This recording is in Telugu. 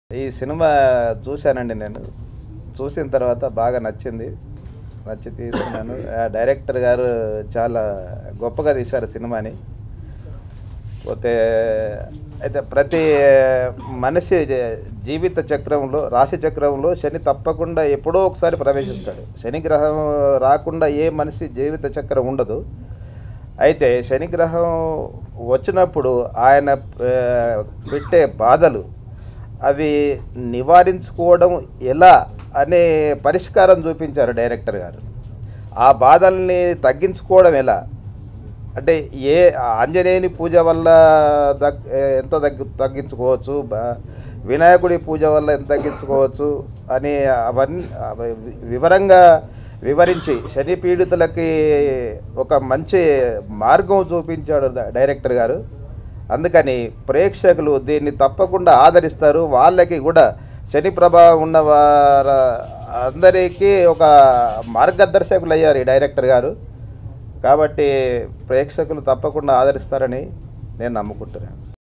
ఈ సినిమా చూశానండి నేను చూసిన తర్వాత బాగా నచ్చింది నచ్చి తీసుకున్నాను ఆ డైరెక్టర్ గారు చాలా గొప్పగా తీశారు సినిమాని పోతే అయితే ప్రతి మనిషి జ- జీవిత చక్రంలో రాశి చక్రంలో శని తప్పకుండా ఎప్పుడో ఒకసారి ప్రవేశిస్తాడు శని గ్రహం రాకుండా ఏ మనిషి జీవిత చక్రం ఉండదు అయితే శనిగ్రహం వచ్చినప్పుడు ఆయన ఆ, పెట్టే బాధలు అవి నివారించుకోవడం ఎలా అనే పరిష్కారం చూపించారు డైరెక్టర్ గారు ఆ బాధల్ని తగ్గించుకోవడం ఎలా అంటే ఏ ఆంజనేయుని పూజ వల్ల దగ్ ఎంత తగ్గి తగ్గించుకోవచ్చు బ- వినాయకుడి పూజ వల్ల ఎంత తగ్గించుకోవచ్చు అని అవన్నీ అవి వివరంగా వివరించి శని పీడితులకి ఒక మంచి మార్గం చూపించాడు ద- డైరెక్టర్ గారు అందుకని ప్రేక్షకులు దీన్ని తప్పకుండా ఆదరిస్తారు వాళ్ళకి కూడా శని ప్రభావం ఉన్న వార అందరికీ ఒక మార్గదర్శకులు అయ్యారు ఈ డైరెక్టర్ గారు కాబట్టి ప్రేక్షకులు తప్పకుండా ఆదరిస్తారని నేను నమ్ముకుంటున్నాను